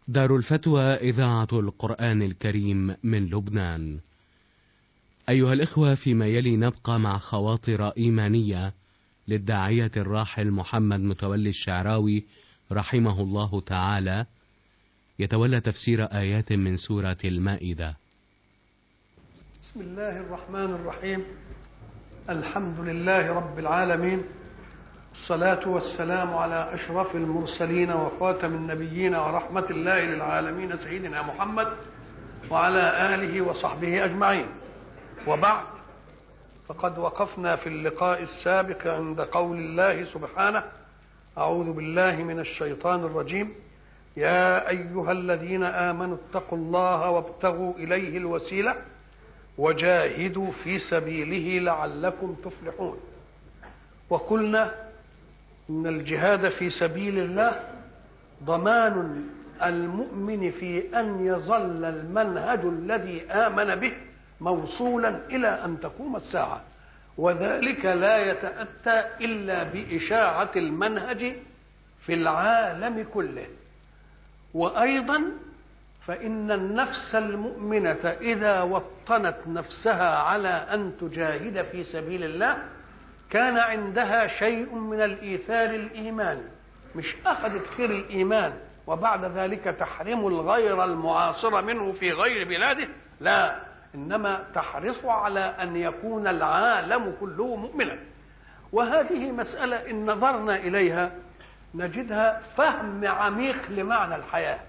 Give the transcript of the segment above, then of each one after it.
دار الفتوى إذاعة القرآن الكريم من لبنان. أيها الإخوة فيما يلي نبقى مع خواطر إيمانية للداعية الراحل محمد متولي الشعراوي رحمه الله تعالى يتولى تفسير آيات من سورة المائدة. بسم الله الرحمن الرحيم الحمد لله رب العالمين الصلاة والسلام على أشرف المرسلين وخاتم النبيين ورحمة الله للعالمين سيدنا محمد وعلى آله وصحبه أجمعين وبعد فقد وقفنا في اللقاء السابق عند قول الله سبحانه أعوذ بالله من الشيطان الرجيم يا أيها الذين آمنوا اتقوا الله وابتغوا إليه الوسيلة وجاهدوا في سبيله لعلكم تفلحون وقلنا ان الجهاد في سبيل الله ضمان المؤمن في ان يظل المنهج الذي امن به موصولا الى ان تقوم الساعه وذلك لا يتاتى الا باشاعه المنهج في العالم كله وايضا فإن النفس المؤمنة إذا وطنت نفسها على أن تجاهد في سبيل الله كان عندها شيء من الإيثار الإيماني مش أخذت خير الإيمان وبعد ذلك تحرم الغير المعاصر منه في غير بلاده لا إنما تحرص على أن يكون العالم كله مؤمنا وهذه مسألة إن نظرنا إليها نجدها فهم عميق لمعنى الحياه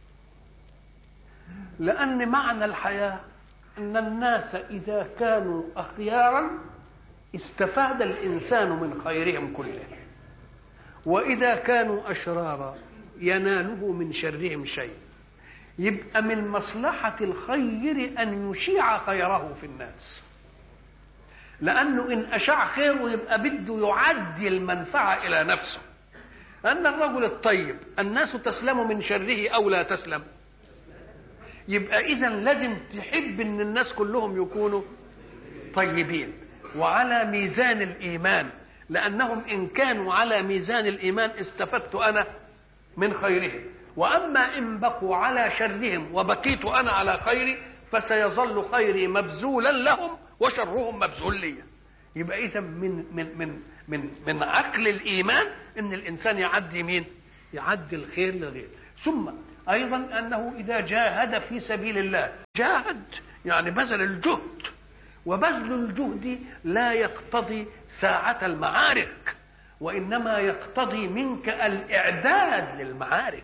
لأن معنى الحياة أن الناس إذا كانوا أخيارا استفاد الإنسان من خيرهم كله وإذا كانوا أشرارا يناله من شرهم شيء يبقى من مصلحة الخير أن يشيع خيره في الناس لأنه إن أشاع خيره يبقى بده يعدي المنفعة إلى نفسه أن الرجل الطيب الناس تسلم من شره أو لا تسلم يبقى اذا لازم تحب ان الناس كلهم يكونوا طيبين وعلى ميزان الايمان لانهم ان كانوا على ميزان الايمان استفدت انا من خيرهم واما ان بقوا على شرهم وبقيت انا على خيري فسيظل خيري مبذولا لهم وشرهم مبذول لي يبقى اذا من من من من من عقل الايمان ان الانسان يعدي مين يعدي الخير لغيره ثم ايضا انه اذا جاهد في سبيل الله جاهد يعني بذل الجهد وبذل الجهد لا يقتضي ساعة المعارك وإنما يقتضي منك الإعداد للمعارك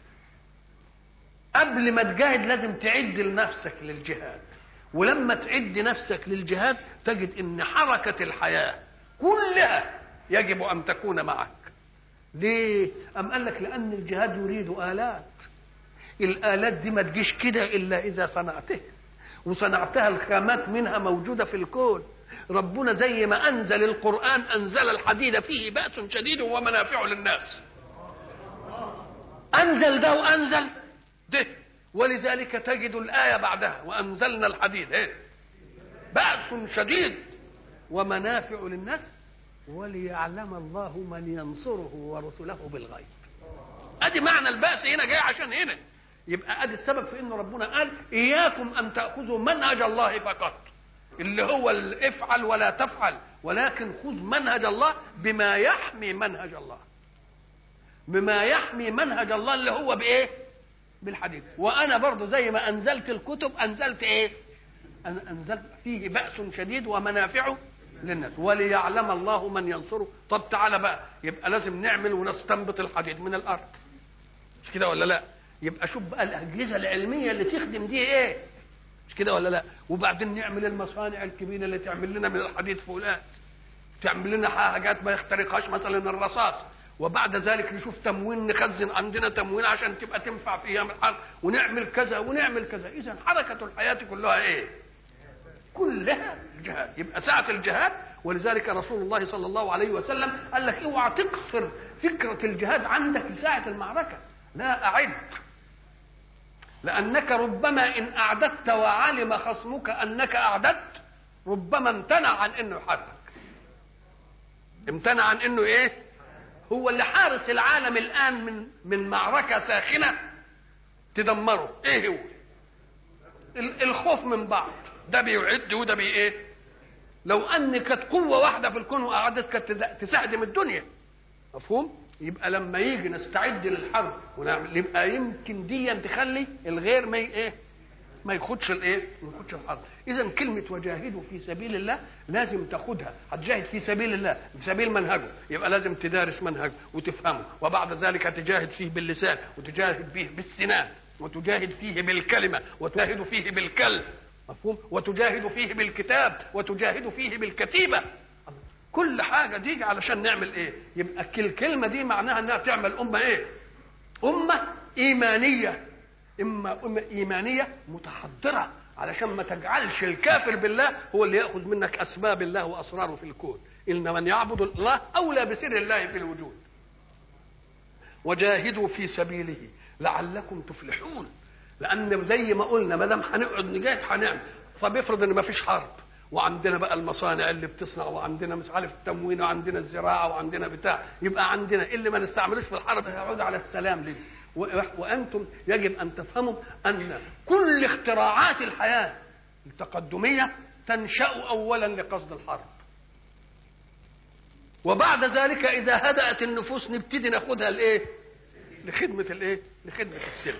قبل ما تجاهد لازم تعد لنفسك للجهاد ولما تعد نفسك للجهاد تجد ان حركة الحياة كلها يجب ان تكون معك ليه؟ أم قال لك لأن الجهاد يريد آلات الآلات دي ما تجيش كده إلا إذا صنعتها وصنعتها الخامات منها موجودة في الكون ربنا زي ما أنزل القرآن أنزل الحديد فيه بأس شديد ومنافع للناس أنزل ده وأنزل ده ولذلك تجد الآية بعدها وأنزلنا الحديد إيه؟ بأس شديد ومنافع للناس وليعلم الله من ينصره ورسله بالغيب ادي معنى البأس هنا جاي عشان هنا يبقى ادي السبب في ان ربنا قال اياكم ان تاخذوا منهج الله فقط اللي هو افعل ولا تفعل ولكن خذ منهج الله بما يحمي منهج الله بما يحمي منهج الله اللي هو بايه بالحديث وانا برضو زي ما انزلت الكتب انزلت ايه انزلت فيه باس شديد ومنافعه للناس وليعلم الله من ينصره طب تعالى بقى يبقى لازم نعمل ونستنبط الحديد من الارض مش كده ولا لا يبقى شوف بقى الاجهزه العلميه اللي تخدم دي ايه مش كده ولا لا وبعدين نعمل المصانع الكبيره اللي تعمل لنا من الحديد فولاد تعمل لنا حاجات ما يخترقهاش مثلا الرصاص وبعد ذلك نشوف تموين نخزن عندنا تموين عشان تبقى تنفع في ايام الحرب ونعمل كذا ونعمل كذا اذا حركه الحياه كلها ايه كلها الجهاد يبقى ساعة الجهاد ولذلك رسول الله صلى الله عليه وسلم قال لك اوعى تقصر فكرة الجهاد عندك لساعة المعركة لا أعد لأنك ربما إن أعددت وعلم خصمك أنك أعددت ربما امتنع عن أنه يحاربك امتنع عن أنه إيه هو اللي حارس العالم الآن من من معركة ساخنة تدمره ايه هو الخوف من بعض ده بيعد وده بي ايه لو ان كانت قوه واحده في الكون وقعدت كانت تساعدم الدنيا مفهوم يبقى لما يجي نستعد للحرب ونعمل يبقى يمكن دي تخلي الغير ما ايه ما ياخدش الايه ما ياخدش الحرب اذا كلمه وجاهدوا في سبيل الله لازم تاخدها هتجاهد في سبيل الله في سبيل منهجه يبقى لازم تدارس منهجه وتفهمه وبعد ذلك تجاهد فيه باللسان وتجاهد فيه بالسنان وتجاهد فيه بالكلمه وتجاهد فيه بالكلب مفهوم وتجاهد فيه بالكتاب وتجاهد فيه بالكتيبه كل حاجه دي علشان نعمل ايه يبقى الكلمه دي معناها انها تعمل امه ايه امه ايمانيه اما امه ايمانيه متحضره علشان ما تجعلش الكافر بالله هو اللي ياخذ منك اسباب الله واسراره في الكون ان من يعبد الله اولى بسر الله في الوجود وجاهدوا في سبيله لعلكم تفلحون لان زي ما قلنا ما دام هنقعد نجاهد هنعمل طب افرض ان ما فيش حرب وعندنا بقى المصانع اللي بتصنع وعندنا مش عارف التموين وعندنا الزراعه وعندنا بتاع يبقى عندنا اللي ما نستعملوش في الحرب هيعود على السلام ليه وانتم يجب ان تفهموا ان كل اختراعات الحياه التقدميه تنشا اولا لقصد الحرب وبعد ذلك اذا هدات النفوس نبتدي ناخدها لايه لخدمه الايه لخدمه السلم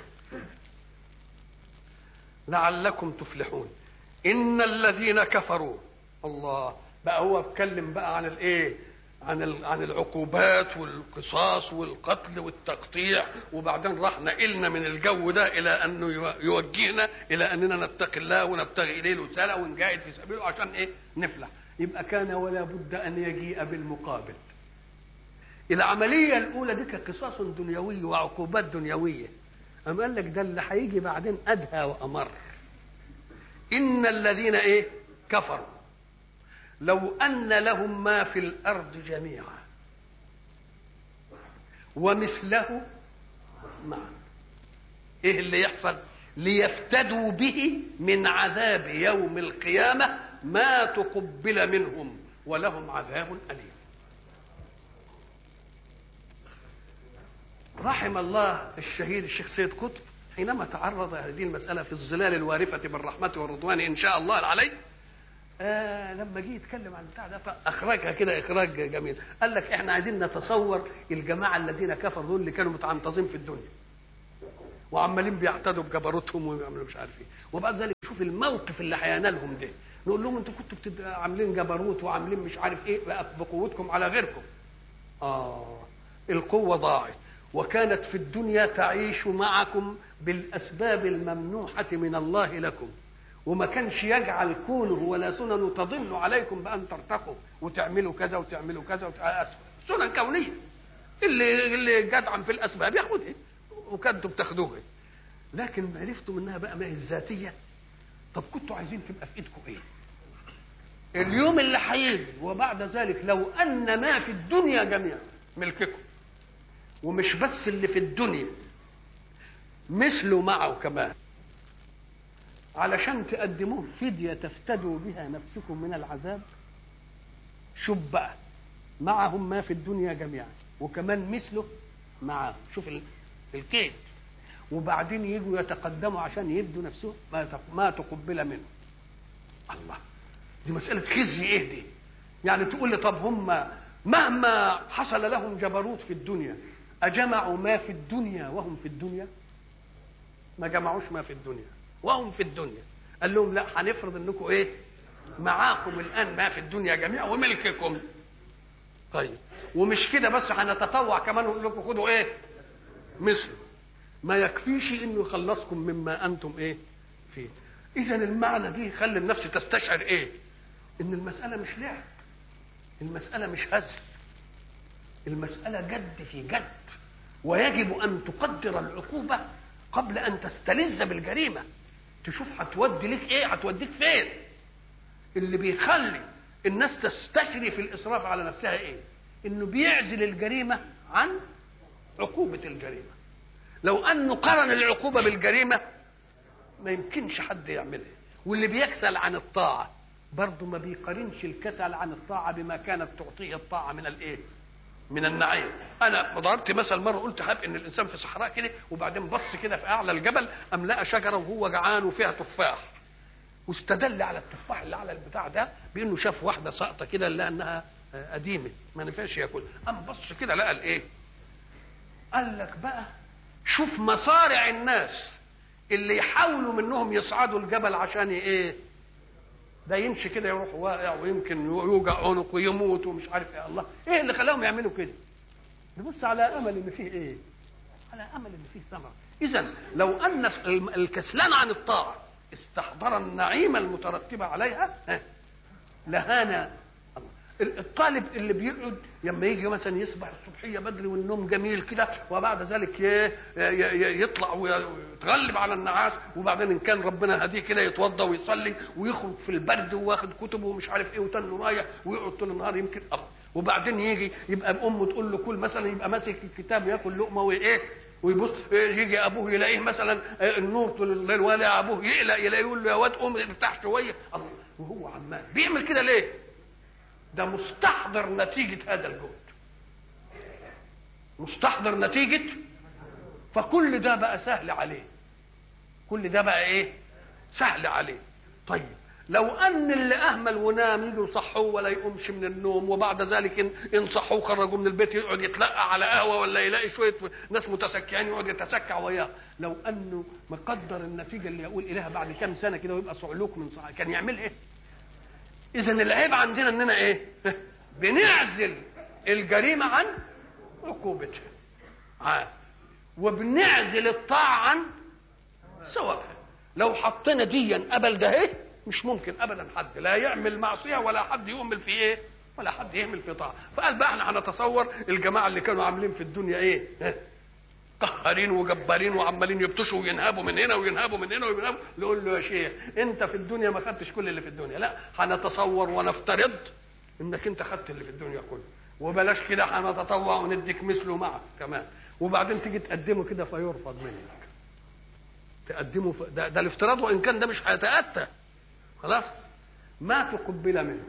لعلكم تفلحون ان الذين كفروا الله بقى هو اتكلم بقى عن الايه عن عن العقوبات والقصاص والقتل والتقطيع وبعدين راح نقلنا من الجو ده الى انه يوجهنا الى اننا نتقي الله ونبتغي اليه الوسالة ونجاهد في سبيله عشان ايه نفلح يبقى كان ولا بد ان يجيء بالمقابل العملية الأولى دي قصاص دنيوي وعقوبات دنيوية أم قال لك ده اللي هيجي بعدين أدهى وأمر إن الذين إيه كفروا لو أن لهم ما في الأرض جميعا ومثله معا إيه اللي يحصل ليفتدوا به من عذاب يوم القيامة ما تقبل منهم ولهم عذاب أليم رحم الله الشهيد الشيخ سيد قطب حينما تعرض هذه المسألة في الظلال الوارفة بالرحمة والرضوان إن شاء الله عليه آه لما جه يتكلم عن بتاع ده فاخرجها كده اخراج جميل قال لك احنا عايزين نتصور الجماعه الذين كفروا دول اللي كانوا متعنطزين في الدنيا وعمالين بيعتدوا بجبروتهم ويعملوا مش عارف ايه وبعد ذلك شوف الموقف اللي هينالهم ده نقول لهم انتوا كنتوا بتبقى عاملين جبروت وعاملين مش عارف ايه بقى بقوتكم على غيركم اه القوه ضاعت وكانت في الدنيا تعيش معكم بالاسباب الممنوحه من الله لكم وما كانش يجعل كونه ولا سننه تضل عليكم بان ترتقوا وتعملوا كذا وتعملوا كذا وتعملوا سنن كونيه اللي اللي جدعا في الاسباب ياخدها وكنتوا بتاخدوها لكن عرفتوا انها بقى ما هي الذاتيه طب كنتوا عايزين تبقى في ايدكم ايه اليوم اللي هيجي وبعد ذلك لو ان ما في الدنيا جميعا ملككم ومش بس اللي في الدنيا مثله معه كمان علشان تقدموه فدية تفتدوا بها نفسكم من العذاب شوف بقى معهم ما في الدنيا جميعا وكمان مثله معاه شوف الكيد وبعدين يجوا يتقدموا عشان يدوا نفسهم ما تقبل منه الله دي مسألة خزي ايه دي يعني تقول لي طب هم مهما حصل لهم جبروت في الدنيا أجمعوا ما في الدنيا وهم في الدنيا ما جمعوش ما في الدنيا وهم في الدنيا قال لهم لا هنفرض انكم ايه معاكم الان ما في الدنيا جميعا وملككم طيب ومش كده بس هنتطوع كمان ونقول لكم خدوا ايه مثله ما يكفيش انه يخلصكم مما انتم ايه فيه اذا المعنى دي يخلي النفس تستشعر ايه ان المساله مش لعب المساله مش هزل المساله جد في جد ويجب ان تقدر العقوبه قبل ان تستلذ بالجريمه تشوف هتودي ليك ايه هتوديك فين اللي بيخلي الناس تستشري في الاسراف على نفسها ايه انه بيعزل الجريمه عن عقوبه الجريمه لو انه قرن العقوبه بالجريمه ما يمكنش حد يعملها واللي بيكسل عن الطاعه برضه ما بيقارنش الكسل عن الطاعه بما كانت تعطيه الطاعه من الايه من النعيم انا ضربت مثل مره قلت هب ان الانسان في صحراء كده وبعدين بص كده في اعلى الجبل ام لقى شجره وهو جعان وفيها تفاح واستدل على التفاح اللي على البتاع ده بانه شاف واحده ساقطه كده لانها قديمه ما نفعش ياكلها قام بص كده لقى الايه قال لك بقى شوف مصارع الناس اللي يحاولوا منهم يصعدوا الجبل عشان ايه ده يمشي كده يروح واقع ويمكن يوجع عنق ويموت ومش عارف ايه الله ايه اللي خلاهم يعملوا كده نبص على امل ان فيه ايه على امل ان فيه ثمره اذا لو ان الكسلان عن الطاعه استحضر النعيم المترتب عليها لهانا الطالب اللي بيقعد لما يجي مثلا يصبح الصبحيه بدري والنوم جميل كده وبعد ذلك يطلع ويتغلب على النعاس وبعدين ان كان ربنا هديه كده يتوضا ويصلي ويخرج في البرد واخد كتبه ومش عارف ايه وتنه رايح ويقعد طول النهار يمكن أب. وبعدين يجي يبقى امه تقول له كل مثلا يبقى ماسك الكتاب ياكل لقمه وايه ويبص يجي ابوه يلاقيه مثلا النور طول الليل والع ابوه يقلق يلاقيه يقول له يا واد قوم ارتاح شويه الله وهو عمال بيعمل كده ليه؟ ده مستحضر نتيجة هذا الجهد مستحضر نتيجة فكل ده بقى سهل عليه كل ده بقى ايه سهل عليه طيب لو ان اللي اهمل ونام يجوا يصحوه ولا يقومش من النوم وبعد ذلك ان صحوه خرجوا من البيت يقعد يتلقى على قهوه ولا يلاقي شويه ناس متسكعين يقعد يتسكع وياه لو انه مقدر النتيجه اللي يقول اليها بعد كام سنه كده ويبقى صعلوك من صحيح كان يعمل ايه؟ اذا العيب عندنا اننا ايه بنعزل الجريمه عن عقوبتها آه. وبنعزل الطاعه عن ثوابها لو حطينا ديا قبل ده ايه مش ممكن ابدا حد لا يعمل معصيه ولا حد يؤمن في ايه ولا حد يهمل في طاعه فقال بقى احنا هنتصور الجماعه اللي كانوا عاملين في الدنيا ايه قهارين وجبارين وعمالين يبطشوا وينهبوا من هنا وينهبوا من هنا وينهبوا نقول له يا شيخ انت في الدنيا ما خدتش كل اللي في الدنيا لا هنتصور ونفترض انك انت خدت اللي في الدنيا كله وبلاش كده هنتطوع ونديك مثله معك كمان وبعدين تيجي تقدمه كده فيرفض منك تقدمه ف... ده, ده الافتراض وان كان ده مش هيتاتى خلاص ما تقبل منه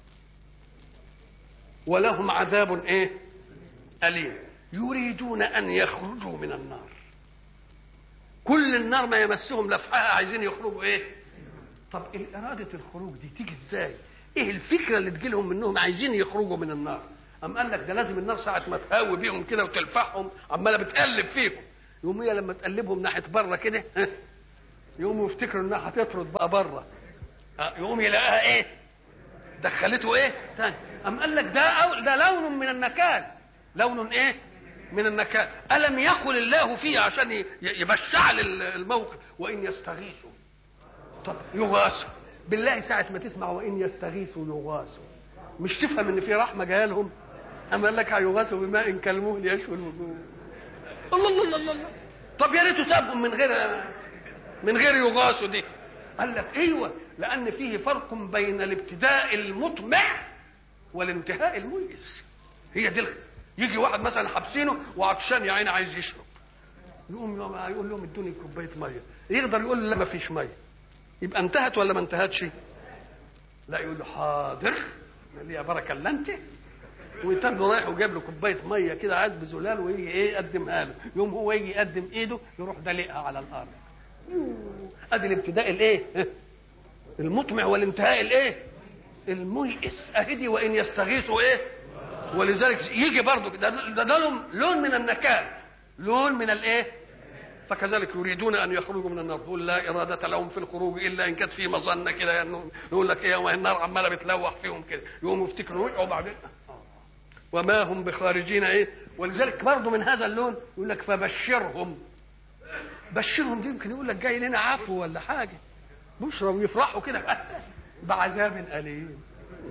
ولهم عذاب ايه اليم يريدون ان يخرجوا من النار كل النار ما يمسهم لفحها عايزين يخرجوا ايه طب اراده الخروج دي تيجي ازاي ايه الفكره اللي تجي لهم منهم عايزين يخرجوا من النار ام قال لك ده لازم النار ساعه ما تهاوي بيهم كده وتلفحهم عماله بتقلب فيهم يقوم هي لما تقلبهم ناحيه بره كده يقوموا يفتكروا انها هتطرد بقى بره يقوم يلاقيها ايه دخلته ايه تاني ام قال لك ده أو ده لون من النكال لون ايه من النكال ألم يقل الله فيه عشان يبشعل الموقف وإن يستغيثوا طب يغاثوا بالله ساعة ما تسمع وإن يستغيثوا يغاثوا مش تفهم إن في رحمة جاية لهم أما قال لك هيغاثوا بماء كالمهل يشوي الوجوه الله الله الله الله طب يا ريته سابهم من غير من غير يغاثوا دي قال لك ايوه لان فيه فرق بين الابتداء المطمع والانتهاء الميئس هي دي يجي واحد مثلا حابسينه وعطشان يا عيني عايز يشرب يقوم يقول لهم ادوني كوبايه ميه يقدر يقول لا ما فيش ميه يبقى انتهت ولا ما انتهتش لا يقول له حاضر يا بركه الا انت ويتم رايح وجاب له كوبايه ميه كده عايز بزلال ويجي ايه يقدمها له يوم هو يجي يقدم ايده يروح دلقها على الارض ادي الابتداء الايه المطمع والانتهاء الايه الميئس اهدي وان يستغيثوا ايه ولذلك يجي برضه ده, ده, ده لون, لون من النكال لون من الايه فكذلك يريدون ان يخرجوا من النار تقول لا اراده لهم في الخروج الا ان كانت في مظنه كده يعني يقول لك ايه وما النار عماله بتلوح فيهم كده يقوموا يفتكروا وقعوا بعدين وما هم بخارجين ايه ولذلك برضه من هذا اللون يقول لك فبشرهم بشرهم دي يمكن يقول لك جاي لنا عفو ولا حاجه بشرى ويفرحوا كده بعذاب اليم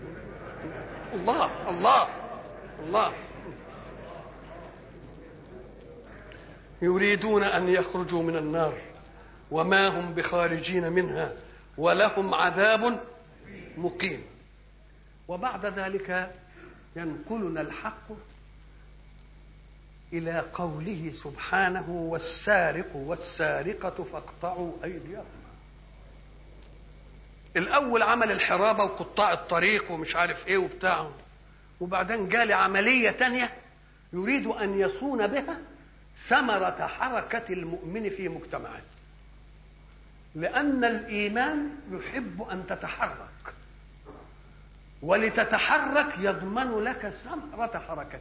الله الله الله يريدون ان يخرجوا من النار وما هم بخارجين منها ولهم عذاب مقيم وبعد ذلك ينقلنا الحق الى قوله سبحانه والسارق والسارقه فاقطعوا ايديهما الاول عمل الحرابه وقطاع الطريق ومش عارف ايه وبتاع وبعدين جالي عمليه تانية يريد ان يصون بها ثمره حركه المؤمن في مجتمعه لان الايمان يحب ان تتحرك ولتتحرك يضمن لك ثمره حركتك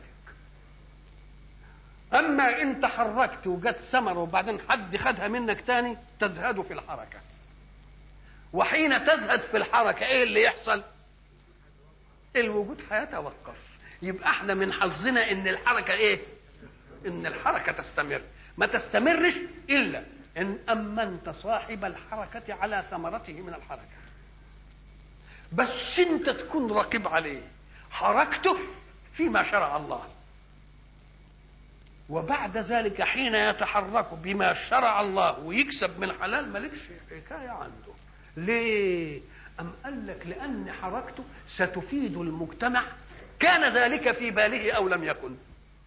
اما ان تحركت وجت ثمره وبعدين حد خدها منك تاني تزهد في الحركه وحين تزهد في الحركه ايه اللي يحصل الوجود هيتوقف يبقى احنا من حظنا ان الحركه ايه ان الحركه تستمر ما تستمرش الا ان امنت صاحب الحركه على ثمرته من الحركه بس انت تكون راقب عليه حركته فيما شرع الله وبعد ذلك حين يتحرك بما شرع الله ويكسب من حلال مالكش حكايه عنده ليه أم قال لك لأن حركته ستفيد المجتمع كان ذلك في باله أو لم يكن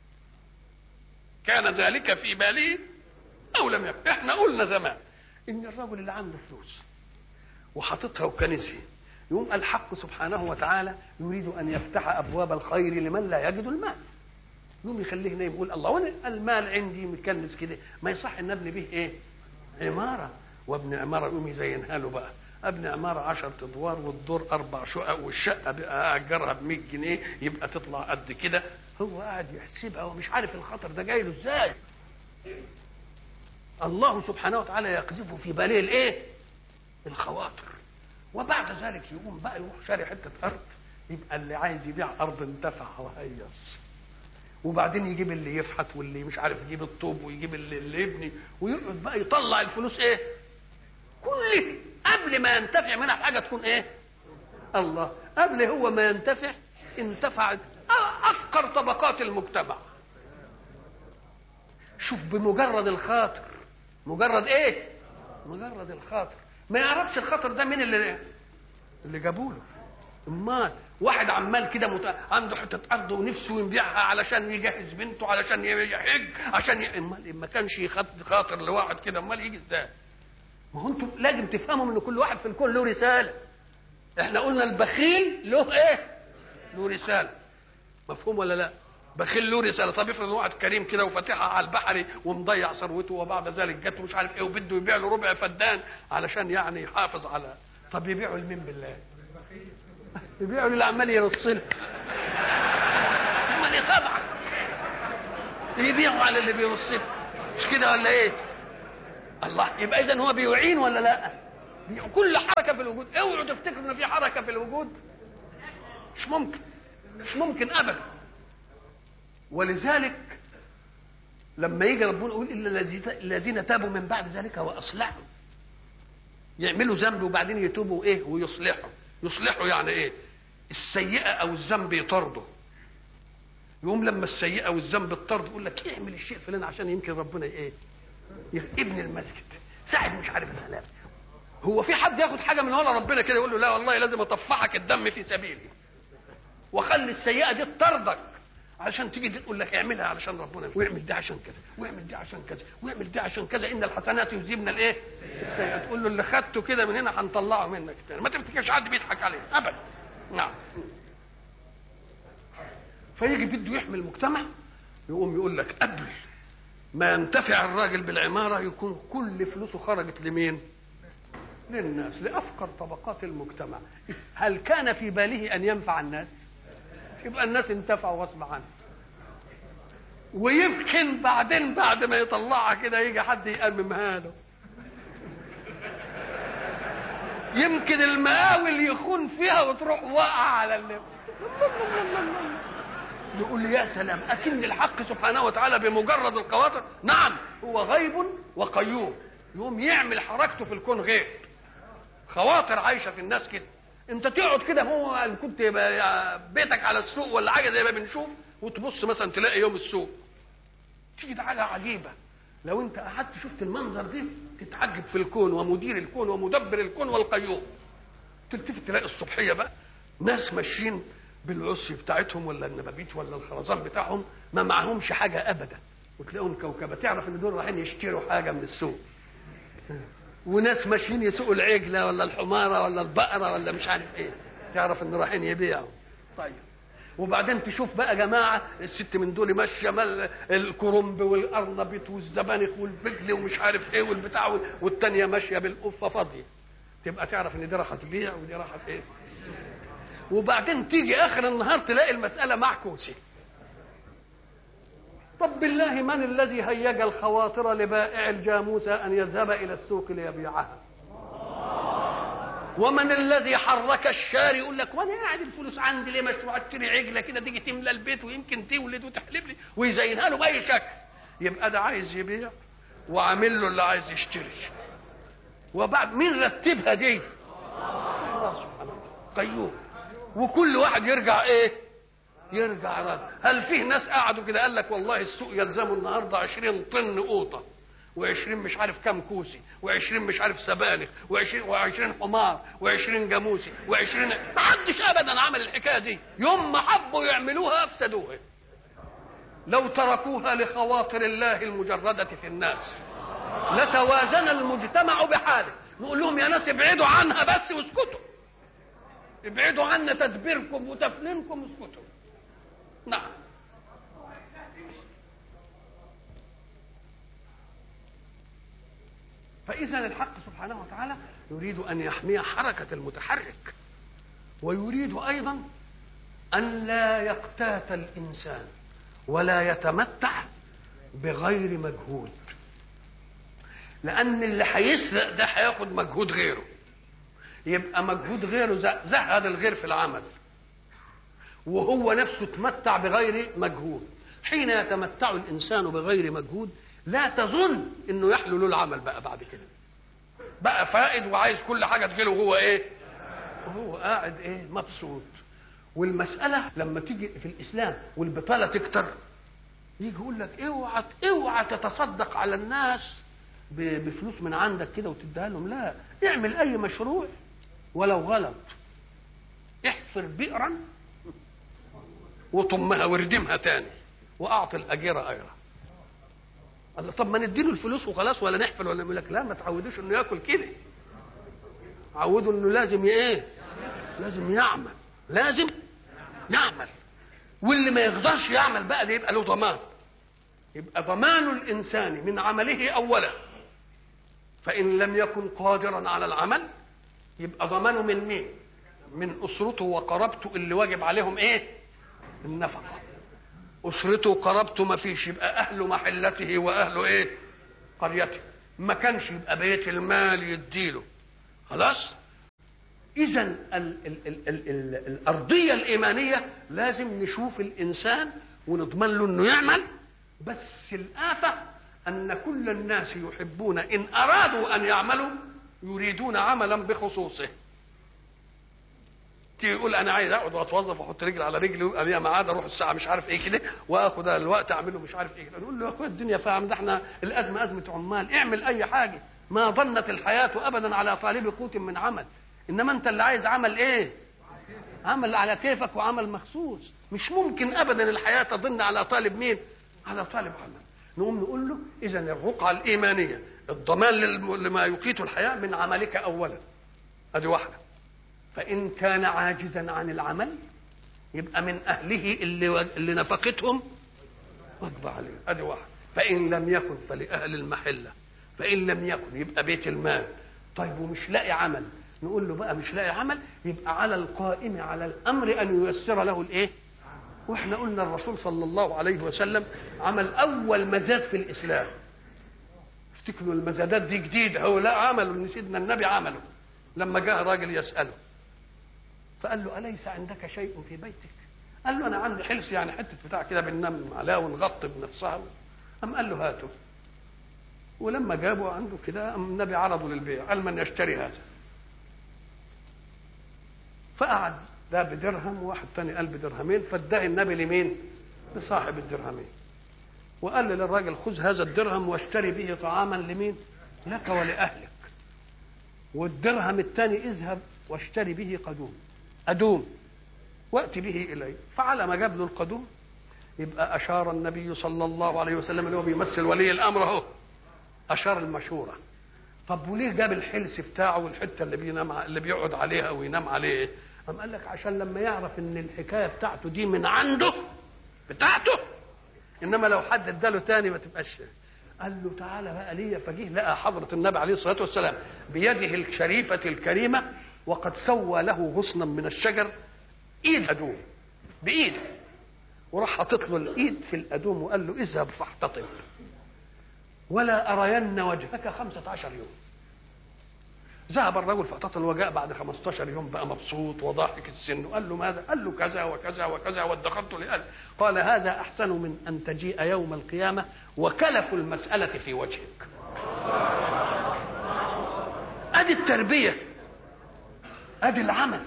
كان ذلك في باله أو لم يكن احنا قلنا زمان إن الرجل اللي عنده فلوس وحاططها وكنسها يقوم الحق سبحانه وتعالى يريد أن يفتح أبواب الخير لمن لا يجد المال يقوم يخليه نايم يقول الله وانا المال عندي متكنس كده ما يصح ان ابني به ايه؟ عماره وابن عماره يقوم يزينها له بقى ابن عماره 10 ادوار والدور اربع شقق والشقه بقى اجرها ب 100 جنيه يبقى تطلع قد كده هو قاعد يحسبها ومش عارف الخطر ده جاي له ازاي الله سبحانه وتعالى يقذف في باله الايه؟ الخواطر وبعد ذلك يقوم بقى يروح شاري حته ارض يبقى اللي عايز يبيع ارض انتفع وهيص وبعدين يجيب اللي يفحت واللي مش عارف يجيب الطوب ويجيب اللي, اللي يبني ويقعد بقى يطلع الفلوس ايه كله قبل ما ينتفع منها حاجه تكون ايه الله قبل هو ما ينتفع انتفعت افقر طبقات المجتمع شوف بمجرد الخاطر مجرد ايه مجرد الخاطر ما يعرفش الخطر ده مين اللي اللي جابوله امال واحد عمال كده مت... عنده حته ارض ونفسه يبيعها علشان يجهز بنته علشان يحج عشان ي... امال ما كانش يخد خاطر لواحد كده امال يجي ازاي ما هو انتم لازم تفهموا ان كل واحد في الكون له رساله احنا قلنا البخيل له ايه له رساله مفهوم ولا لا بخيل له رساله طب افرض واحد كريم كده وفاتحها على البحر ومضيع ثروته وبعد ذلك جت مش عارف ايه وبده يبيع له ربع فدان علشان يعني يحافظ على طب يبيعه لمين بالله يبيعوا للي عمال يرصلها امال طبعا يبيعوا على اللي بيرصلها مش كده ولا ايه الله يبقى اذا هو بيعين ولا لا كل حركه في الوجود اوعوا تفتكروا ان في حركه في الوجود مش ممكن مش ممكن ابدا ولذلك لما يجي ربنا يقول الا الذين تابوا من بعد ذلك واصلحوا يعملوا ذنب وبعدين يتوبوا ايه ويصلحوا يصلحوا يعني ايه السيئه او الذنب يطرده يقوم لما السيئه والذنب تطرد يقول لك اعمل الشيء فلان عشان يمكن ربنا ايه ابن المسجد ساعد مش عارف الهلاك هو في حد ياخد حاجه من ورا ربنا كده يقول له لا والله لازم اطفحك الدم في سبيلي واخلي السيئه دي تطردك علشان تيجي تقول لك اعملها علشان ربنا واعمل دي عشان كذا واعمل دي عشان كذا واعمل دي عشان كذا ان الحسنات يذهبن الايه؟ السيئات تقول له اللي خدته كده من هنا هنطلعه منك تاني ما تفتكرش حد بيضحك عليه ابدا نعم فيجي بده يحمي المجتمع يقوم يقول لك قبل ما ينتفع الراجل بالعماره يكون كل فلوسه خرجت لمين؟ للناس لافقر طبقات المجتمع هل كان في باله ان ينفع الناس؟ يبقى الناس انتفعوا غصب عنه ويمكن بعدين بعد ما يطلعها كده يجي حد يأممها له يمكن المقاول يخون فيها وتروح واقعة على اللي نقول يا سلام أكن الحق سبحانه وتعالى بمجرد القواطر نعم هو غيب وقيوم يقوم يعمل حركته في الكون غيب خواطر عايشة في الناس كده انت تقعد كده هو كنت بيتك على السوق ولا حاجه زي ما بنشوف وتبص مثلا تلاقي يوم السوق تيجي حاجه عجيبه لو انت قعدت شفت المنظر دي تتعجب في الكون ومدير الكون ومدبر الكون والقيوم تلتفت تلاقي الصبحيه بقى ناس ماشيين بالعصي بتاعتهم ولا النبابيت ولا الخرزان بتاعهم ما معهمش حاجه ابدا وتلاقيهم كوكبه تعرف ان دول رايحين يشتروا حاجه من السوق وناس ماشيين يسوقوا العجله ولا الحماره ولا البقره ولا مش عارف ايه تعرف ان رايحين يبيعوا طيب وبعدين تشوف بقى جماعه الست من دول ماشيه مال الكرنب والارنبيط والزبانخ والبجل ومش عارف ايه والبتاع والتانيه ماشيه بالقفه فاضيه تبقى تعرف ان دي راح تبيع ودي راح ايه وبعدين تيجي اخر النهار تلاقي المساله معكوسه طب بالله من الذي هيج الخواطر لبائع الجاموسة أن يذهب إلى السوق ليبيعها ومن الذي حرك الشاري يقول لك وانا قاعد الفلوس عندي ليه مشروع اشتري عجله كده تيجي تملى البيت ويمكن تولد وتحلب لي ويزينها له باي شكل يبقى ده عايز يبيع وعامل له اللي عايز يشتري وبعد مين رتبها دي؟ الله سبحانه قيوم وكل واحد يرجع ايه؟ يرجع رد هل فيه ناس قعدوا كده قال لك والله السوق يلزمه النهارده 20 طن قوطه و20 مش عارف كام كوسي و20 مش عارف سبانخ و20 و20 حمار و20 جاموسي و20 ما حدش ابدا عمل الحكايه دي يوم ما حبوا يعملوها افسدوها لو تركوها لخواطر الله المجرده في الناس لتوازن المجتمع بحاله نقول لهم يا ناس ابعدوا عنها بس واسكتوا ابعدوا عنا تدبيركم وتفنينكم اسكتوا نعم فإذا الحق سبحانه وتعالى يريد أن يحمي حركة المتحرك ويريد أيضا أن لا يقتات الإنسان ولا يتمتع بغير مجهود لأن اللي هيسرق ده هياخد مجهود غيره يبقى مجهود غيره زهد الغير في العمل وهو نفسه تمتع بغير مجهود حين يتمتع الانسان بغير مجهود لا تظن انه يحلو له العمل بقى بعد كده بقى فائد وعايز كل حاجه تجيله وهو ايه وهو قاعد ايه مبسوط والمساله لما تيجي في الاسلام والبطاله تكتر يجي يقول لك اوعى اوعى تتصدق على الناس بفلوس من عندك كده وتديها لهم لا اعمل اي مشروع ولو غلط احفر بئرا وطمها واردمها تاني واعطي الاجير اجرا الله طب ما نديله الفلوس وخلاص ولا نحفل ولا يقول لك لا ما تعودوش انه ياكل كده عودوا انه لازم ايه لازم يعمل لازم يعمل واللي ما يقدرش يعمل بقى ده يبقى له ضمان يبقى ضمان الانسان من عمله اولا فان لم يكن قادرا على العمل يبقى ضمانه من مين من اسرته وقرابته اللي واجب عليهم ايه النفقه اسرته وقرابته ما فيش يبقى اهل محلته واهل ايه قريته ما كانش يبقى بيت المال يديله خلاص اذا ال ال ال ال ال ال الارضيه الايمانيه لازم نشوف الانسان ونضمن له انه يعمل بس الافه ان كل الناس يحبون ان ارادوا ان يعملوا يريدون عملا بخصوصه تيجي يقول انا عايز اقعد واتوظف واحط رجل على رجلي ويبقى ليا ميعاد اروح الساعه مش عارف ايه كده واخد الوقت اعمله مش عارف ايه كده نقول له يا اخويا الدنيا فاهم ده احنا الازمه ازمه عمال اعمل اي حاجه ما ظنت الحياه ابدا على طالب قوت من عمل انما انت اللي عايز عمل ايه عمل على كيفك وعمل مخصوص مش ممكن ابدا الحياه تظن على طالب مين على طالب عمل نقوم نقول له اذا الرقعه الايمانيه الضمان لما يقيت الحياه من عملك اولا ادي واحده فإن كان عاجزا عن العمل يبقى من أهله اللي اللي نفقتهم واجب عليه أدي واحد فإن لم يكن فلأهل المحلة فإن لم يكن يبقى بيت المال طيب ومش لاقي عمل نقول له بقى مش لاقي عمل يبقى على القائم على الأمر أن ييسر له الإيه؟ واحنا قلنا الرسول صلى الله عليه وسلم عمل أول مزاد في الإسلام افتكروا المزادات دي جديدة هو لا عمله ان سيدنا النبي عمله لما جاء راجل يسأله فقال له أليس عندك شيء في بيتك قال له أنا عندي حلس يعني حتة بتاع كده بننام عليها ونغطي بنفسها أم قال له هاته ولما جابوا عنده كده أم النبي عرضه للبيع قال من يشتري هذا فقعد ده بدرهم وواحد تاني قال بدرهمين فاداه النبي لمين؟ لصاحب الدرهمين وقال للراجل خذ هذا الدرهم واشتري به طعاما لمين؟ لك ولأهلك والدرهم الثاني اذهب واشتري به قدوم أدوم وأتي به إليه فعلى ما جاب له القدوم يبقى أشار النبي صلى الله عليه وسلم اللي هو بيمثل ولي الأمر أهو أشار المشورة طب وليه جاب الحلس بتاعه والحتة اللي بينام اللي بيقعد عليها وينام عليه قام قال لك عشان لما يعرف ان الحكايه بتاعته دي من عنده بتاعته انما لو حد اداله تاني ما تبقاش قال له تعالى بقى ليا فجه لقى حضرة النبي عليه الصلاة والسلام بيده الشريفة الكريمة وقد سوى له غصنا من الشجر ايد ادوم بايد وراح حاطط له الايد في الادوم وقال له اذهب فاحتطب ولا ارين وجهك خمسة عشر يوم ذهب الرجل فاحتطل وجاء بعد 15 يوم بقى مبسوط وضاحك السن وقال له ماذا؟ قال له كذا وكذا وكذا وادخرت لأهلي قال هذا أحسن من أن تجيء يوم القيامة وكلف المسألة في وجهك أدي التربية أدي العمل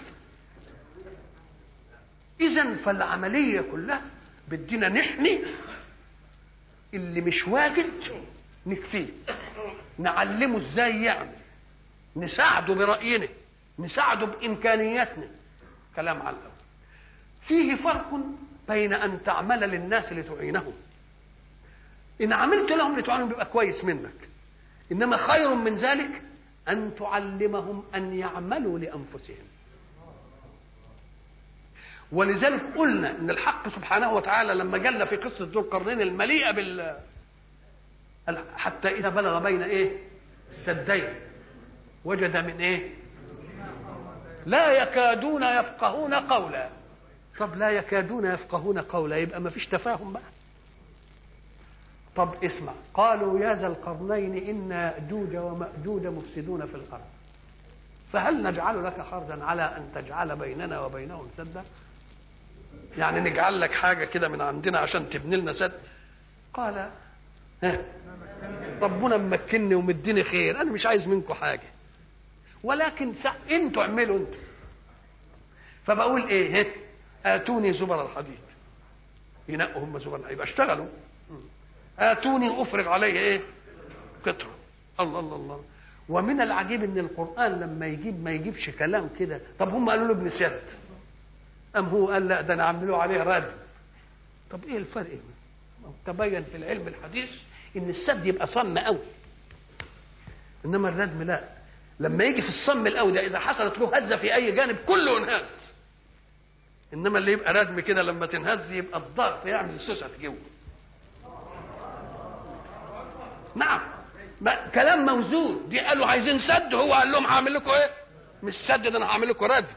إذا فالعملية كلها بدينا نحمي اللي مش واجد نكفيه نعلمه ازاي يعمل نساعده برأينا نساعده بإمكانياتنا كلام على الأول فيه فرق بين أن تعمل للناس لتعينهم إن عملت لهم لتعينهم بيبقى كويس منك إنما خير من ذلك أن تعلمهم أن يعملوا لأنفسهم ولذلك قلنا ان الحق سبحانه وتعالى لما جلنا في قصه ذو القرنين المليئه بال حتى اذا بلغ بين ايه السدين وجد من ايه لا يكادون يفقهون قولا طب لا يكادون يفقهون قولا يبقى ما فيش تفاهم بقى طب اسمع قالوا يا ذا القرنين ان ياجوج وماجوج مفسدون في الارض فهل نجعل لك خرجا على ان تجعل بيننا وبينهم سدا يعني نجعل لك حاجه كده من عندنا عشان تبني لنا سد قال ها ربنا ممكنني ومديني خير انا مش عايز منكم حاجه ولكن سع... انتوا اعملوا انتوا فبقول ايه هت. اتوني زبر الحديد ينقوا هم زبر يبقى اشتغلوا اتوني افرغ عليه ايه قطره الله الله الله ومن العجيب ان القران لما يجيب ما يجيبش كلام كده طب هم قالوا له ابن سد ام هو قال لا ده انا عملوه عليه رد طب ايه الفرق تبين في العلم الحديث ان السد يبقى صم قوي انما الردم لا لما يجي في الصم القوي ده اذا حصلت له هزه في اي جانب كله انهز انما اللي يبقى ردم كده لما تنهز يبقى الضغط يعمل سوسه جوه نعم ما كلام موزون دي قالوا عايزين سد هو قال لهم هعمل لكم ايه مش سد ده انا هعمل لكم ردم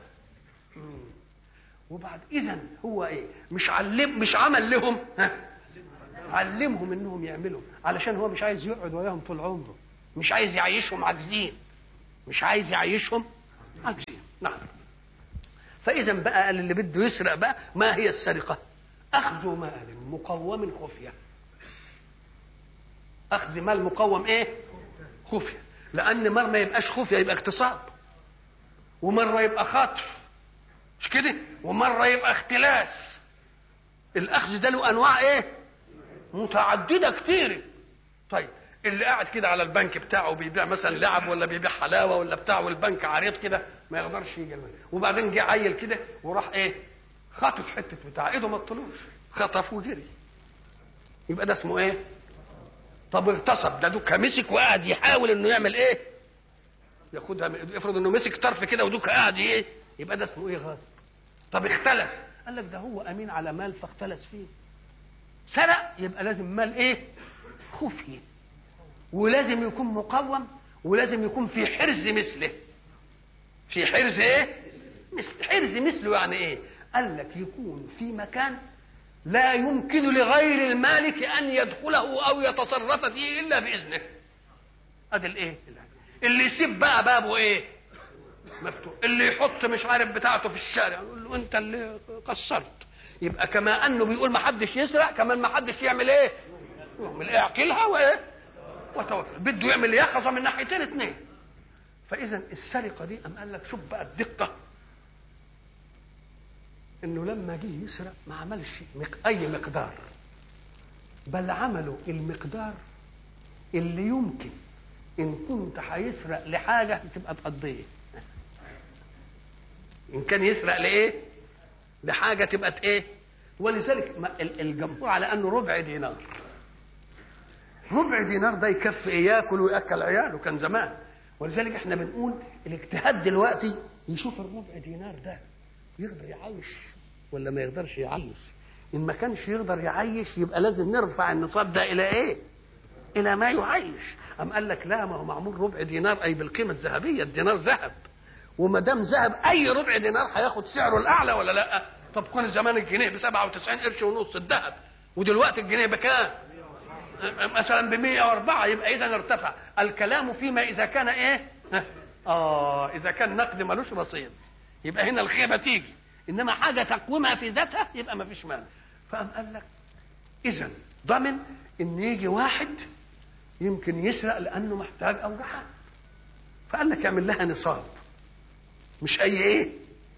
وبعد اذا هو ايه مش علم مش عمل لهم ها علمهم انهم يعملوا علشان هو مش عايز يقعد وياهم طول عمره مش عايز يعيشهم عاجزين مش عايز يعيشهم عاجزين نعم فاذا بقى قال اللي بده يسرق بقى ما هي السرقه اخذ مال مقوم خفيه اخذ مال مقوم ايه خفيه لان مره ما يبقاش خفيه يبقى اغتصاب ومره يبقى خطف مش كده ومره يبقى اختلاس الاخذ ده له انواع ايه متعدده كتير طيب اللي قاعد كده على البنك بتاعه بيبيع مثلا لعب ولا بيبيع حلاوه ولا بتاع والبنك عريض كده ما يقدرش يجي المنك. وبعدين جه عيل كده وراح ايه خاطف حته بتاع ايده ما طلوش خطف وجري يبقى ده اسمه ايه طب اغتصب ده دوكا مسك وقعد يحاول انه يعمل ايه ياخدها من افرض انه مسك طرف كده ودوكا قاعد ايه يبقى ده اسمه ايه غاصب طب اختلس قال لك ده هو امين على مال فاختلس فيه سرق يبقى لازم مال ايه خفي ولازم يكون مقوم ولازم يكون في حرز مثله في حرز ايه مثل حرز مثله يعني ايه قال لك يكون في مكان لا يمكن لغير المالك ان يدخله او يتصرف فيه الا باذنه ادي الايه اللي يسيب بقى بابه ايه مفتوح اللي يحط مش عارف بتاعته في الشارع يقول له انت اللي قصرت يبقى كما انه بيقول ما حدش يسرق كمان ما حدش يعمل ايه يعمل ايه اعقلها وايه وتوكل بده يعمل يقظه من ناحيتين اثنين فاذا السرقه دي ام قال لك شوف بقى الدقه انه لما جه يسرق ما عملش مق... اي مقدار بل عملوا المقدار اللي يمكن ان كنت هيسرق لحاجه تبقى تقضيه ان كان يسرق لايه لحاجه تبقى ايه ولذلك الجمهور على انه ربع دينار ربع دينار ده يكفي ايه ياكل وياكل عياله كان زمان ولذلك احنا بنقول الاجتهاد دلوقتي يشوف الربع دينار ده يقدر يعيش ولا ما يقدرش يعيش ان ما كانش يقدر يعيش يبقى لازم نرفع النصاب ده الى ايه الى ما يعيش ام قال لك لا ما هو معمول ربع دينار اي بالقيمه الذهبيه الدينار ذهب وما دام ذهب اي ربع دينار هياخد سعره الاعلى ولا لا طب كون زمان الجنيه ب 97 قرش ونص الذهب ودلوقتي الجنيه بكام مثلا ب 104 يبقى اذا ارتفع الكلام فيما اذا كان ايه اه اذا كان نقد ملوش رصيد يبقى هنا الخيبه تيجي انما حاجه تقومها في ذاتها يبقى ما فيش مانع فقام قال لك اذا ضمن ان يجي واحد يمكن يسرق لانه محتاج او جحا فقال لك اعمل لها نصاب مش اي ايه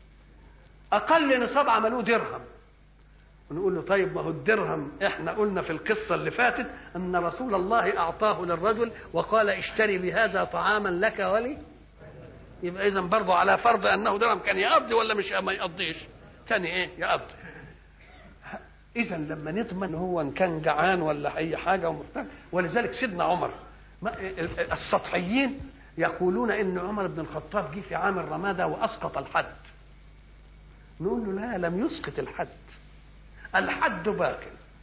اقل نصاب عملوه درهم ونقول له طيب ما هو الدرهم احنا قلنا في القصه اللي فاتت ان رسول الله اعطاه للرجل وقال اشتري بهذا طعاما لك ولي يبقى اذا برضه على فرض انه درهم كان يقضي ولا مش ما يقضيش كان ايه يقضي اذا لما نضمن هو ان كان جعان ولا اي حاجه ومحتاج ولذلك سيدنا عمر السطحيين يقولون ان عمر بن الخطاب جه في عام الرماده واسقط الحد نقول له لا لم يسقط الحد الحد باق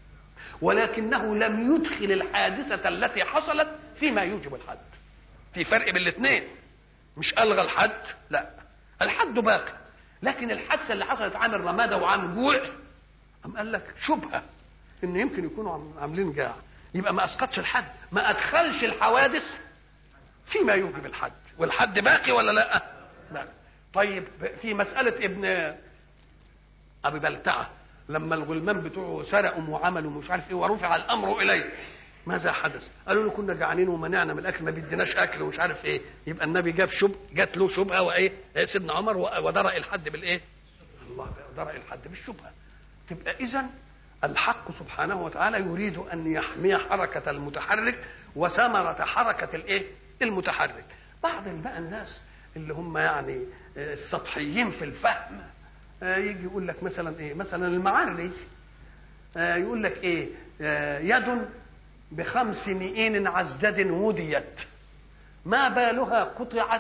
ولكنه لم يدخل الحادثة التي حصلت فيما يوجب الحد في فرق بين الاثنين مش ألغى الحد لا الحد باقي لكن الحادثة اللي حصلت عام الرمادة وعام جوع أم قال لك شبهة إن يمكن يكونوا عاملين جاع يبقى ما أسقطش الحد ما أدخلش الحوادث فيما يوجب الحد والحد باقي ولا لا لا طيب في مسألة ابن أبي بلتعة لما الغلمان بتوعه سرقوا وعملوا مش عارف ايه ورفع الامر اليه ماذا حدث؟ قالوا له كنا جعانين ومنعنا من الاكل ما بيديناش اكل ومش عارف ايه يبقى النبي جاب شب جات له شبهه وايه سيدنا عمر ودرأ الحد بالايه؟ الله درأ الحد بالشبهه تبقى اذا الحق سبحانه وتعالى يريد ان يحمي حركه المتحرك وثمره حركه الايه؟ المتحرك بعض بقى الناس اللي هم يعني السطحيين في الفهم يجي يقول لك مثلا ايه مثلا المعري يقول لك ايه يد بخمس مئين عزدد وديت ما بالها قطعت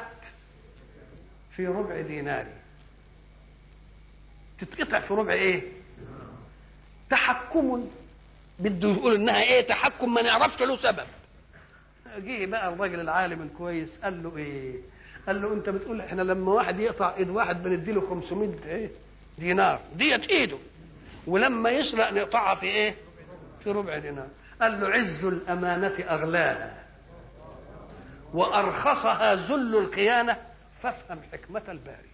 في ربع دينار تتقطع في ربع ايه تحكم بده يقول انها ايه تحكم ما نعرفش له سبب جه بقى الراجل العالم الكويس قال له ايه قال له انت بتقول احنا لما واحد يقطع ايد واحد بنديله 500 ايه دينار ديت ايده ولما يسرق نقطعها في ايه في ربع دينار قال له عز الأمانة أغلاها وأرخصها ذل الخيانة فافهم حكمة الباري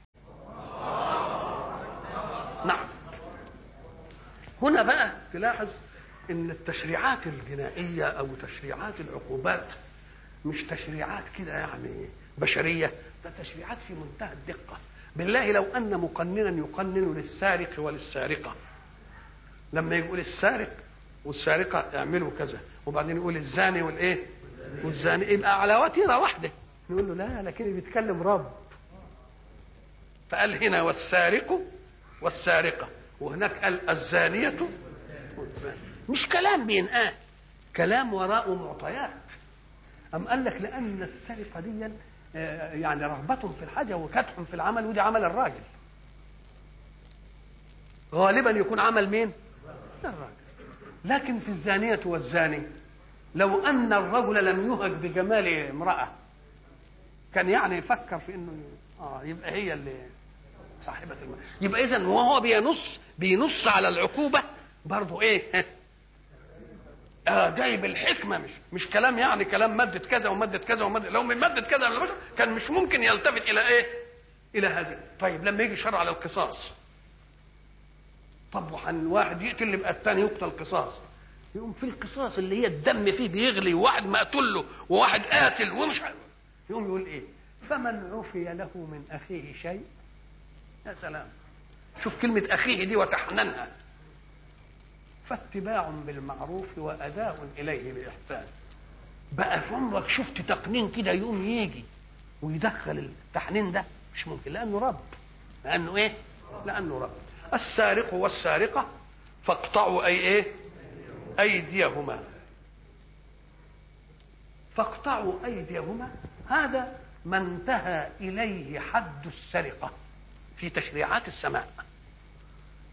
نعم هنا بقى تلاحظ ان التشريعات الجنائية او تشريعات العقوبات مش تشريعات كده يعني بشرية ده تشريعات في منتهى الدقة بالله لو أن مقننا يقنن للسارق وللسارقة لما يقول السارق والسارقة اعملوا كذا وبعدين يقول الزاني والايه والزاني يبقى على وتيرة واحدة نقول له لا لكن بيتكلم رب فقال هنا والسارق والسارقة وهناك قال الزانية والزاني مش كلام بينقال كلام وراءه معطيات أم قال لك لأن السرقة دي يعني رغبة في الحاجة وكدح في العمل ودي عمل الراجل غالبا يكون عمل مين الراجل لكن في الزانية والزاني لو أن الرجل لم يهج بجمال امرأة كان يعني يفكر في انه اه يبقى هي اللي صاحبة المال يبقى اذا وهو بينص بينص على العقوبة برضه ايه اه جايب الحكمة مش مش كلام يعني كلام مادة كذا ومادة كذا ومادة لو من مادة كذا ولا مش كان مش ممكن يلتفت الى ايه الى هذه طيب لما يجي شرع على القصاص طب وحن واحد يقتل يبقى الثاني يقتل قصاص يقوم في القصاص اللي هي الدم فيه بيغلي وواحد مقتول له وواحد قاتل ومش عارف يقوم يقول ايه فمن عفي له من اخيه شيء يا سلام شوف كلمة أخيه دي وتحننها فاتباع بالمعروف وأداء إليه بإحسان بقى في عمرك شفت تقنين كده يقوم يجي ويدخل التحنين ده مش ممكن لأنه رب لأنه إيه؟ لأنه رب السارق والسارقة فاقطعوا أي إيه؟ أيديهما فاقطعوا أيديهما هذا ما انتهى إليه حد السرقة في تشريعات السماء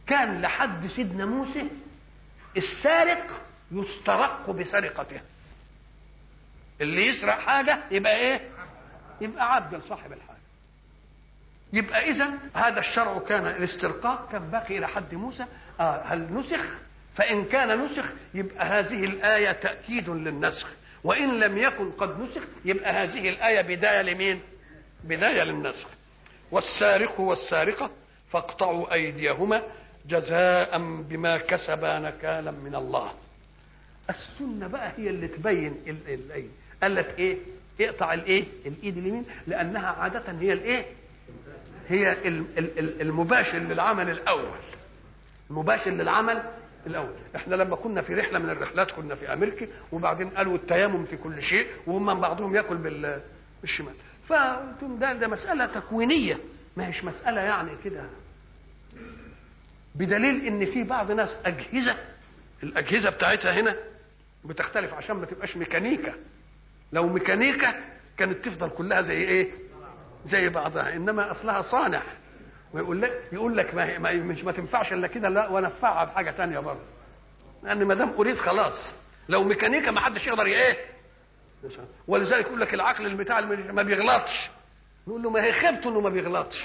كان لحد سيدنا موسى السارق يسترق بسرقته اللي يسرق حاجه يبقى ايه يبقى عبد لصاحب الحاجه يبقى اذا هذا الشرع كان الاسترقاق كان باقي الى حد موسى آه هل نسخ فان كان نسخ يبقى هذه الايه تاكيد للنسخ وان لم يكن قد نسخ يبقى هذه الايه بدايه لمين بدايه للنسخ والسارق والسارقه فاقطعوا ايديهما جزاء بما كسبا نكالا من الله السنه بقى هي اللي تبين ال- الايد قالت ايه اقطع الايه الايد اليمين لانها عاده هي الايه هي ال- ال- ال- المباشر للعمل الاول المباشر للعمل الاول احنا لما كنا في رحله من الرحلات كنا في امريكا وبعدين قالوا التيمم في كل شيء وهم من بعضهم ياكل بال- بالشمال فقلت لهم ده ده مساله تكوينيه ما هيش مساله يعني كده بدليل ان في بعض ناس اجهزه الاجهزه بتاعتها هنا بتختلف عشان ما تبقاش ميكانيكا لو ميكانيكا كانت تفضل كلها زي ايه زي بعضها انما اصلها صانع ويقول لك يقول لك ما, هي- ما هي- مش ما تنفعش الا كده لا وانفعها بحاجه تانية برضه لان ما دام اريد خلاص لو ميكانيكا ما حدش يقدر ايه ولذلك يقول لك العقل البتاع اللي ما بيغلطش نقول له ما هي خيبته انه ما بيغلطش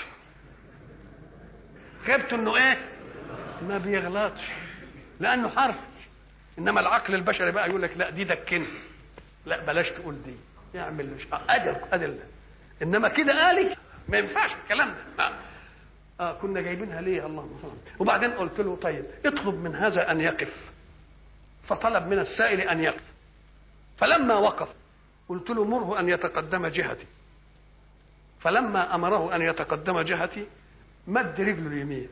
خيبته انه ايه ما بيغلطش لانه حرف انما العقل البشري بقى يقول لك لا دي دكني لا بلاش تقول دي يعمل مش ادل ادل انما كده آلي ما ينفعش الكلام ده آه. آه كنا جايبينها ليه اللهم صل وبعدين قلت له طيب اطلب من هذا ان يقف فطلب من السائل ان يقف فلما وقف قلت له مره ان يتقدم جهتي فلما امره ان يتقدم جهتي مد رجله اليمين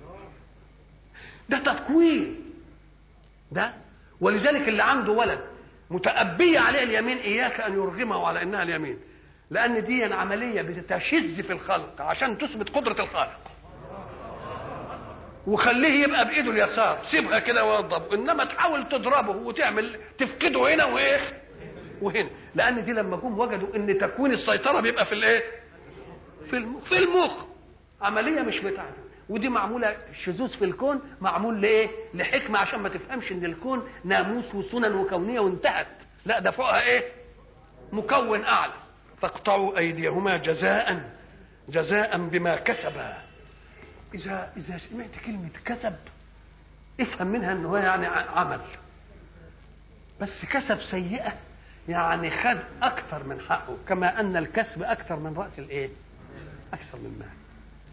ده تكوين ده ولذلك اللي عنده ولد متأبية عليه اليمين إياك أن يرغمه على إنها اليمين لأن دي عملية بتشذ في الخلق عشان تثبت قدرة الخالق وخليه يبقى بإيده اليسار سيبها كده وضب إنما تحاول تضربه وتعمل تفقده هنا وإيه وهنا لأن دي لما جم وجدوا إن تكوين السيطرة بيبقى في الإيه في المخ في المخ عملية مش بتاعته ودي معموله شذوذ في الكون معمول لايه؟ لحكمه عشان ما تفهمش ان الكون ناموس وسنن وكونيه وانتهت لا ده فوقها ايه؟ مكون اعلى فاقطعوا ايديهما جزاء جزاء بما كسبا اذا اذا سمعت كلمه كسب افهم منها ان هو يعني ع- عمل بس كسب سيئه يعني خد اكثر من حقه كما ان الكسب اكثر من راس الايه؟ اكثر من مال